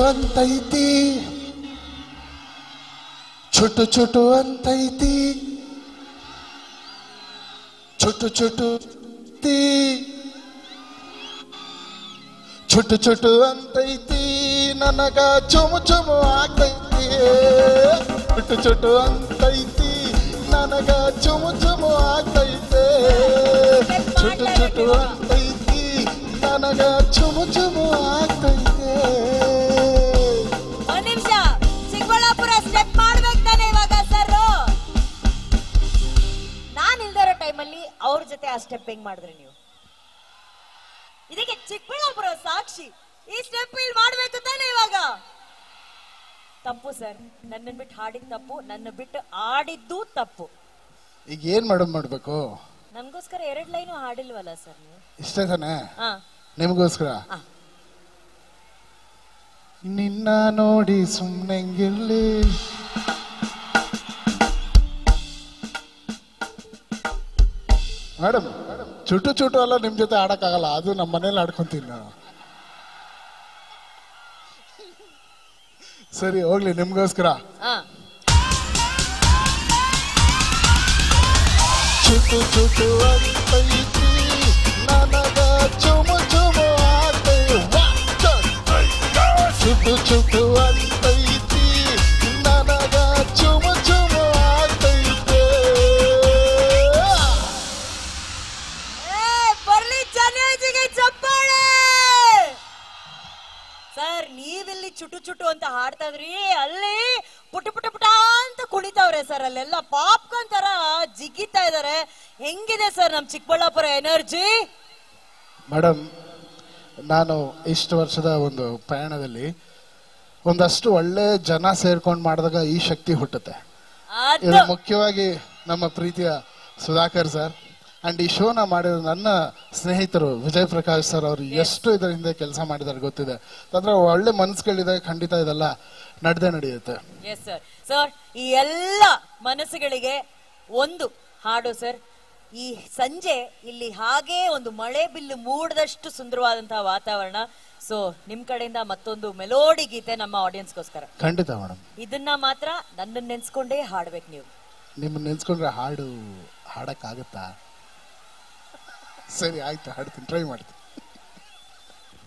ಅಂತೈತಿ ಚುಟು ಚುಟು ಅಂತೈತಿ ಚುಟು ಚುಟು ತಿ ಚುಟು ಚುಟು ಅಂತೈತಿ ನನಗ ಚುಮು ಚುಮು ಆಗ್ತೈತಿ ಚುಟು ಚುಟು ಅಂತೈತಿ ನನಗ ಚುಮು ಚುಮು ಆಗ್ತೈತೆ ಚುಟು ಚುಟು ಅಂತೈತಿ ನನಗ ಚುಮು ಚುಮು ಆಗ್ತೈತೆ ಒಂದ್ ನಿಮಿಷ ಚಿಕ್ಕಬಳ್ಳಾಪುರ ಸ್ಟೆಪ್ ಮಾಡ್ಬೇಕು ತಾನೆ ಇವಾಗ ಸರ್ ನಾನ್ ಇಲ್ದಿರೋ ಟೈಮಲ್ಲಿ ಅವ್ರ ಜೊತೆ ಆ ಸ್ಟೆಪ್ ಹೆಂಗ್ ಮಾಡಿದ್ರಿ ನೀವು ಇದಕ್ಕೆ ಚಿಕ್ಕಬಳ್ಳಾಪುರ ಸಾಕ್ಷಿ ಈ ಸ್ಟೆಪ್ ಇಲ್ಲಿ ಮಾಡ್ಬೇಕು ತಾನೆ ಇವಾಗ ತಪ್ಪು ಸರ್ ನನ್ನ ಬಿಟ್ಟು ಹಾಡಿದ ತಪ್ಪು ನನ್ನ ಬಿಟ್ಟು ಆಡಿದ್ದು ತಪ್ಪು ಈಗ ಏನ್ ಮೇಡಮ್ ಮಾಡ್ಬೇಕು ನನ್ಗೋಸ್ಕರ ಎರಡ್ ಲೈನು ಹಾಡಿಲ್ವಲ್ಲ ಸರ್ ನೀವು ಇಷ್ಟೇ ತಾನೆ ಹಾ ನಿಮಗೋಸ್ಕರ ಆ. ನಿನ್ನ ನೋಡಿ ಸುಮ್ಮನೆಂಗಿಲ್ಲಿ ಮೇಡಮ್ ಚುಟು ಚುಟು ಎಲ್ಲ ನಿಮ್ ಜೊತೆ ಆಡಕ್ಕಾಗಲ್ಲ ಅದು ನಮ್ಮ ಮನೇಲಿ ಆಡ್ಕೊಂತೀನಿ ನಾನು ಸರಿ ಹೋಗ್ಲಿ ನಿಮ್ಗೋಸ್ಕರ ಹಾ ಚುಟು ಚುಟು ಅಂತೈತಿ ನನಗ ಚುಮು ಚುಮು ಆತೈ ಚುಟು ಚುಟು ಅಂತೈತಿ ನನಗ ಚುಮು ಚುಮು ಆತೈತೆ ಏ, ಬರ್ಲಿ ಚೆನ್ನಾಜಿಗೆ ಚಪ್ಪಾಳೆ ಸರ್ ನೀವಿಲ್ಲಿ ಚುಟು ಚುಟು ಅಂತ ಹಾಡ್ತಾ ಇದ್ರಿ ಅಲ್ಲಿ ಪುಟ ಪುಟ ಪುಟ ಅಂತ ಕುಣಿತಾವ್ರೆ ಸರ್ ಅಲ್ಲೆಲ್ಲ ಪಾಪ್ಕಾರ್ನ್ ತರ ಜಿಗಿತಾ ಇದಾರೆ ಹೆಂಗಿದೆ ಸರ್ ನಮ್ ಚಿಕ್ಕಬಳ್ಳಾಪುರ ಎನರ್ಜಿ ಮೇಡಮ್ ನಾನು ಇಷ್ಟು ವರ್ಷದ ಒಂದು ಪ್ರಯಾಣದಲ್ಲಿ ಒಂದಷ್ಟು ಒಳ್ಳೆ ಜನ ಸೇರ್ಕೊಂಡು ಮಾಡಿದಾಗ ಈ ಶಕ್ತಿ ಹುಟ್ಟುತ್ತೆ ಅದು ಇದು ಮುಖ್ಯವಾಗಿ ನಮ್ಮ ಪ್ರೀತಿಯ ಸುಧಾಕರ್ ಸರ್ ಅಂಡ್ ಈ ಶೋನ ಮಾಡಿದ ನನ್ನ ಸ್ನೇಹಿತರು ವಿಜಯ್ ಪ್ರಕಾಶ್ ಸರ್ ಅವರು ಎಷ್ಟು ಇದರ ಹಿಂದೆ ಕೆಲಸ ಮಾಡಿದ್ದಾರೆ ಗೊತ್ತಿದೆ ಅಂದ್ರೆ ಒಳ್ಳೆ ಮನಸ್ಸುಗಳಿದೆ ಖಂಡಿತ ಇದೆಲ್ಲ ನಡೆದೇ ನಡೆಯುತ್ತೆ ಎಸ್ ಸರ್ ಸರ್ ಈ ಎಲ್ಲ ಮನಸ್ಸುಗಳಿಗೆ ಒಂದು ಹಾಡು ಸರ್ ಈ ಸಂಜೆ ಇಲ್ಲಿ ಹಾಗೆ ಒಂದು ಮಳೆ ಬಿಲ್ಲು ಮೂಡದಷ್ಟು ಸುಂದರವಾದಂತಹ ವಾತಾವರಣ ಸೊ ನಿಮ್ ಕಡೆಯಿಂದ ಮತ್ತೊಂದು ಮೆಲೋಡಿ ಗೀತೆ ನಮ್ಮ ಆಡಿಯನ್ಸ್ಗೋಸ್ಕರ ಖಂಡಿತ ಮೇಡಮ್ ಇದನ್ನ ಮಾತ್ರ ನನ್ನ ನೆನ್ಸ್ಕೊಂಡೇ ಹಾಡ್ಬೇಕು ನೀವು ನಿಮ್ಮನ್ನ ನೆನ್ಸ್ಕೊಂಡ್ರೆ ಹಾಡು ಹಾಡಕ್ಕಾಗತ್ತಾ ಸರಿ ಆಯ್ತು ಹಾಡ್ತೀನಿ ಟ್ರೈ ಮಾಡ್ತೀನಿ